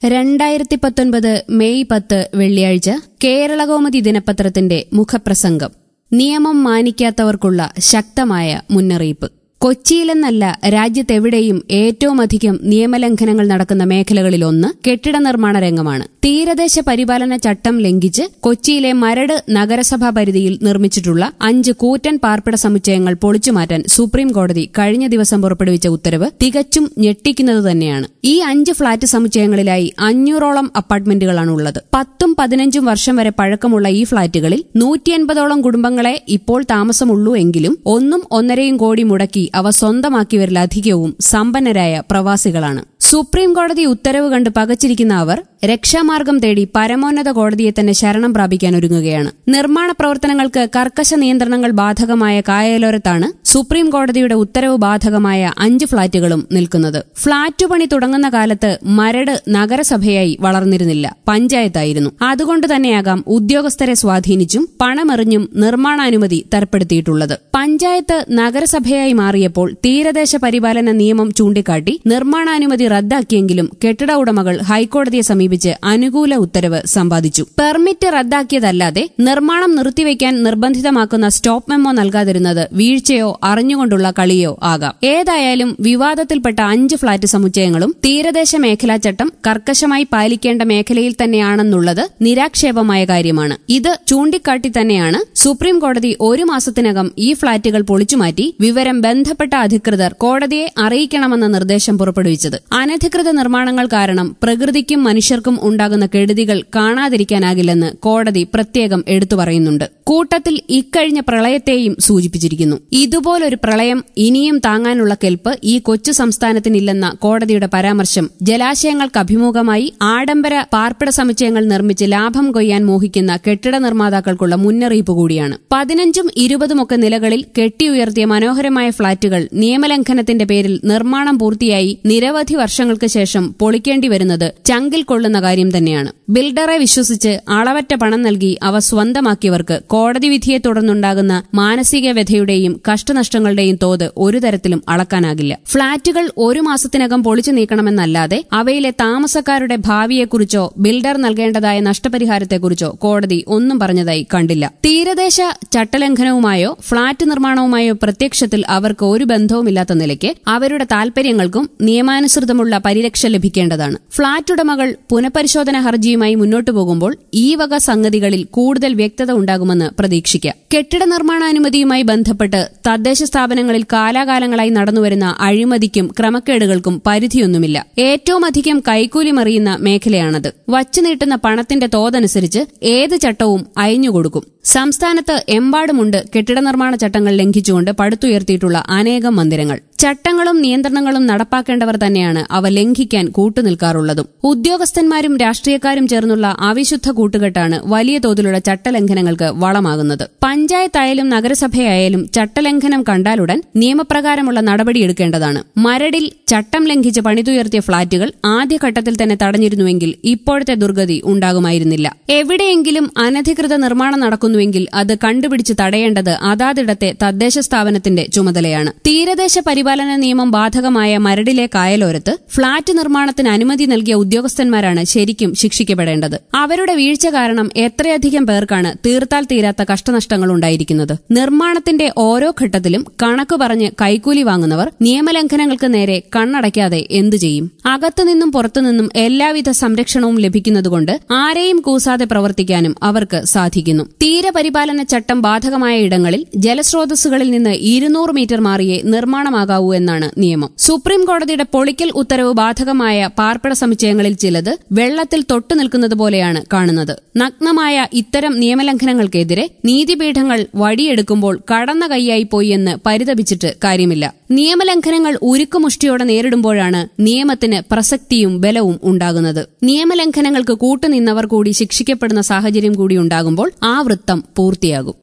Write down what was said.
രണ്ടായിരത്തി പത്തൊൻപത് മെയ് പത്ത് വെള്ളിയാഴ്ച കേരളകൗമുദി ദിനപത്രത്തിന്റെ മുഖപ്രസംഗം നിയമം മാനിക്കാത്തവർക്കുള്ള ശക്തമായ മുന്നറിയിപ്പ് കൊച്ചിയിലെന്നല്ല രാജ്യത്തെവിടെയും ഏറ്റവുമധികം നിയമലംഘനങ്ങൾ നടക്കുന്ന മേഖലകളിലൊന്ന് കെട്ടിട നിർമ്മാണ രംഗമാണ് തീരദേശ പരിപാലന ചട്ടം ലംഘിച്ച് കൊച്ചിയിലെ മരട് നഗരസഭാ പരിധിയിൽ നിർമ്മിച്ചിട്ടുള്ള അഞ്ച് കൂറ്റൻ പാർപ്പിട സമുച്ചയങ്ങൾ പൊളിച്ചുമാറ്റാൻ സുപ്രീം കോടതി കഴിഞ്ഞ ദിവസം പുറപ്പെടുവിച്ച ഉത്തരവ് തികച്ചും ഞെട്ടിക്കുന്നത് തന്നെയാണ് ഈ അഞ്ച് ഫ്ളാറ്റ് സമുച്ചയങ്ങളിലായി അഞ്ഞൂറോളം അപ്പാർട്ട്മെന്റുകളാണ് ഉള്ളത് പത്തും പതിനഞ്ചും വർഷം വരെ പഴക്കമുള്ള ഈ ഫ്ളാറ്റുകളിൽ നൂറ്റിയൻപതോളം കുടുംബങ്ങളെ ഇപ്പോൾ താമസമുള്ളൂ എങ്കിലും ഒന്നും ഒന്നരയും കോടി മുടക്കി അവ സ്വന്തമാക്കിയവരിലധികവും സമ്പന്നരായ പ്രവാസികളാണ് സുപ്രീം കോടതി ഉത്തരവ് കണ്ട് പകച്ചിരിക്കുന്ന അവർ രക്ഷാമാർഗം തേടി പരമോന്നത കോടതിയെ തന്നെ ശരണം പ്രാപിക്കാൻ ഒരുങ്ങുകയാണ് നിർമ്മാണ പ്രവർത്തനങ്ങൾക്ക് കർക്കശ നിയന്ത്രണങ്ങൾ ബാധകമായ കായലോരത്താണ് സുപ്രീം കോടതിയുടെ ഉത്തരവ് ബാധകമായ അഞ്ച് ഫ്ളാറ്റുകളും നിൽക്കുന്നത് ഫ്ളാറ്റ് പണി തുടങ്ങുന്ന കാലത്ത് മരട് നഗരസഭയായി വളർന്നിരുന്നില്ല പഞ്ചായത്തായിരുന്നു അതുകൊണ്ട് തന്നെയാകാം ഉദ്യോഗസ്ഥരെ സ്വാധീനിച്ചും പണമെറിഞ്ഞും നിർമ്മാണാനുമതി തരപ്പെടുത്തിയിട്ടുള്ളത് പഞ്ചായത്ത് നഗരസഭയായി മാറിയപ്പോൾ തീരദേശ പരിപാലന നിയമം ചൂണ്ടിക്കാട്ടി നിർമ്മാണാനുമതി റദ്ദാക്കിയെങ്കിലും കെട്ടിട ഉടമകൾ ഹൈക്കോടതിയെ സമീപിച്ച് അനുകൂല ഉത്തരവ് സമ്പാദിച്ചു പെർമിറ്റ് റദ്ദാക്കിയതല്ലാതെ നിർമ്മാണം നിർത്തിവെക്കാൻ നിർബന്ധിതമാക്കുന്ന സ്റ്റോപ്പ് മെമ്മോ നൽകാതിരുന്നത് വീഴ്ചയോ അറിഞ്ഞുകൊണ്ടുള്ള കളിയോ ആകാം ഏതായാലും വിവാദത്തിൽപ്പെട്ട അഞ്ച് ഫ്ളാറ്റ് സമുച്ചയങ്ങളും തീരദേശ മേഖലാ ചട്ടം കർക്കശമായി പാലിക്കേണ്ട മേഖലയിൽ തന്നെയാണെന്നുള്ളത് നിരാക്ഷേപമായ കാര്യമാണ് ഇത് ചൂണ്ടിക്കാട്ടി തന്നെയാണ് സുപ്രീം കോടതി ഒരു മാസത്തിനകം ഈ ഫ്ളാറ്റുകൾ പൊളിച്ചുമാറ്റി വിവരം ബന്ധപ്പെട്ട അധികൃതർ കോടതിയെ അറിയിക്കണമെന്ന നിർദ്ദേശം പുറപ്പെടുവിച്ചത് അനധികൃത നിർമ്മാണങ്ങൾ കാരണം പ്രകൃതിക്കും മനുഷ്യർക്കും ഉണ്ടാകുന്ന കെടുതികൾ കാണാതിരിക്കാനാകില്ലെന്ന് കോടതി പ്രത്യേകം എടുത്തു പറയുന്നുണ്ട് കൂട്ടത്തിൽ ഇക്കഴിഞ്ഞ പ്രളയത്തെയും സൂചിപ്പിച്ചിരിക്കുന്നു ഇതുപോലൊരു പ്രളയം ഇനിയും താങ്ങാനുള്ള കെൽപ്പ് ഈ കൊച്ചു സംസ്ഥാനത്തിനില്ലെന്ന കോടതിയുടെ പരാമർശം ജലാശയങ്ങൾക്ക് അഭിമുഖമായി ആഡംബര പാർപ്പിട സമുച്ചയങ്ങൾ നിർമ്മിച്ച് ലാഭം കൊയ്യാൻ മോഹിക്കുന്ന കെട്ടിട നിർമ്മാതാക്കൾക്കുള്ള മുന്നറിയിപ്പ് കൂടിയാണ് പതിനഞ്ചും ഇരുപതുമൊക്കെ നിലകളിൽ കെട്ടിയുയർത്തിയ മനോഹരമായ ഫ്ളാറ്റുകൾ നിയമലംഘനത്തിന്റെ പേരിൽ നിർമ്മാണം പൂർത്തിയായി നിരവധി വർഷങ്ങൾക്ക് ശേഷം പൊളിക്കേണ്ടി വരുന്നത് ചങ്കിൽ കൊള്ളുന്ന കാര്യം തന്നെയാണ് ബിൽഡറെ വിശ്വസിച്ച് അളവറ്റ പണം നൽകി അവ സ്വന്തമാക്കിയവർക്ക് കോടതി വിധിയെ തുടർന്നുണ്ടാകുന്ന മാനസിക വ്യഥയുടെയും കഷ്ടനഷ്ടങ്ങളുടെയും തോത് ഒരു തരത്തിലും അളക്കാനാകില്ല ഫ്ളാറ്റുകൾ ഒരു മാസത്തിനകം പൊളിച്ചു നീക്കണമെന്നല്ലാതെ അവയിലെ താമസക്കാരുടെ ഭാവിയെക്കുറിച്ചോ ബിൽഡർ നൽകേണ്ടതായ നഷ്ടപരിഹാരത്തെക്കുറിച്ചോ കോടതി ഒന്നും പറഞ്ഞതായി കണ്ടില്ല തീരദേശ ചട്ടലംഘനവുമായോ ഫ്ളാറ്റ് നിർമ്മാണവുമായോ പ്രത്യക്ഷത്തിൽ അവർക്ക് ഒരു ബന്ധവുമില്ലാത്ത നിലയ്ക്ക് അവരുടെ താൽപര്യങ്ങൾക്കും നിയമാനുസൃതമുള്ള പരിരക്ഷ ലഭിക്കേണ്ടതാണ് ഫ്ളാറ്റ് ഉടമകൾ പുനഃപരിശോധന ഹർജിയുമായി മുന്നോട്ടു പോകുമ്പോൾ ഈ വക സംഗതികളിൽ കൂടുതൽ വ്യക്തത ഉണ്ടാകുമെന്ന് പ്രതീക്ഷിക്കാം കെട്ടിട നിർമ്മാണാനുമതിയുമായി ബന്ധപ്പെട്ട് തദ്ദേശ സ്ഥാപനങ്ങളിൽ കാലാകാലങ്ങളായി നടന്നുവരുന്ന അഴിമതിക്കും ക്രമക്കേടുകൾക്കും പരിധിയൊന്നുമില്ല ഏറ്റവും അധികം കൈക്കൂലി മറിയുന്ന മേഖലയാണത് വച്ചു നീട്ടുന്ന പണത്തിന്റെ തോതനുസരിച്ച് ഏത് ചട്ടവും അയഞ്ഞുകൊടുക്കും സംസ്ഥാനത്ത് എമ്പാടുമുണ്ട് കെട്ടിട നിർമ്മാണ ചട്ടങ്ങൾ ലംഘിച്ചുകൊണ്ട് പടുത്തുയർത്തിയിട്ടുള്ള അനേകം മന്ദിരങ്ങൾ ചട്ടങ്ങളും നിയന്ത്രണങ്ങളും നടപ്പാക്കേണ്ടവർ തന്നെയാണ് അവ ലംഘിക്കാൻ കൂട്ടുനിൽക്കാറുള്ളതും ഉദ്യോഗസ്ഥന്മാരും രാഷ്ട്രീയക്കാരും ചേർന്നുള്ള അവിശുദ്ധ കൂട്ടുകെട്ടാണ് വലിയ തോതിലുള്ള ചട്ടലംഘനങ്ങൾക്ക് വളമാകുന്നത് പഞ്ചായത്തായാലും നഗരസഭയായാലും ചട്ടലംഘനം കണ്ടാലുടൻ നിയമപ്രകാരമുള്ള നടപടിയെടുക്കേണ്ടതാണ് മരടിൽ ചട്ടം ലംഘിച്ച് പണിതുയർത്തിയ ഫ്ളാറ്റുകൾ ആദ്യഘട്ടത്തിൽ തന്നെ തടഞ്ഞിരുന്നുവെങ്കിൽ ഇപ്പോഴത്തെ ദുർഗതി ഉണ്ടാകുമായിരുന്നില്ല എവിടെയെങ്കിലും അനധികൃത നിർമ്മാണം നടക്കുന്നുവെങ്കിൽ അത് കണ്ടുപിടിച്ച് തടയേണ്ടത് അതാതിടത്തെ തദ്ദേശ സ്ഥാപനത്തിന്റെ ചുമതലയാണ് തീരദേശ പരിപാലന നിയമം ബാധകമായ മരടിലെ കായലോരത്ത് ഫ്ളാറ്റ് നിർമ്മാണത്തിന് അനുമതി നൽകിയ ഉദ്യോഗസ്ഥന്മാരാണ് ശരിക്കും ശിക്ഷിക്കപ്പെടേണ്ടത് അവരുടെ വീഴ്ച കാരണം എത്രയധികം പേർക്കാണ് തീർത്താൽ തീരാത്ത കഷ്ടനഷ്ടങ്ങൾ ഉണ്ടായിരിക്കുന്നത് നിർമ്മാണത്തിന്റെ ഓരോ ഘട്ടത്തിലും കണക്ക് പറഞ്ഞ് കൈക്കൂലി വാങ്ങുന്നവർ നിയമലംഘനങ്ങൾക്ക് നേരെ കണ്ണടയ്ക്കാതെ എന്തു ചെയ്യും അകത്തുനിന്നും പുറത്തുനിന്നും എല്ലാവിധ സംരക്ഷണവും ലഭിക്കുന്നതുകൊണ്ട് ആരെയും കൂസാതെ പ്രവർത്തിക്കാനും അവർക്ക് സാധിക്കുന്നു തീരപരിപാലന ചട്ടം ബാധകമായ ഇടങ്ങളിൽ ജലസ്രോതസ്സുകളിൽ നിന്ന് ഇരുന്നൂറ് മീറ്റർ മാറിയേ നിർമ്മാണമാകാവൂ എന്നാണ് നിയമം സുപ്രീം കോടതിയുടെ പൊളിക്കൽ ഉത്തരവ് ബാധകമായ പാർപ്പിട സമുച്ചയങ്ങളിൽ ചിലത് വെള്ളത്തിൽ തൊട്ടു നിൽക്കുന്നത് പോലെയാണ് കാണുന്നത് നഗ്നമായ ഇത്തരം നിയമലംഘനങ്ങൾക്കെതിരെ നീതിപീഠങ്ങൾ വടിയെടുക്കുമ്പോൾ കടന്ന കൈയായി പോയി എന്ന് പരിതപിച്ചിട്ട് കാര്യമില്ല നിയമലംഘനങ്ങൾ ഉരുക്കുമുഷ്ടിയോടെ നേരിടുമ്പോഴാണ് നിയമത്തിന് പ്രസക്തിയും ബലവും ഉണ്ടാകുന്നത് നിയമലംഘനങ്ങൾക്ക് കൂട്ടുനിന്നവർ കൂടി ശിക്ഷിക്കപ്പെടുന്ന സാഹചര്യം കൂടി ഉണ്ടാകുമ്പോൾ ആ വൃത്തം പൂർത്തിയാകും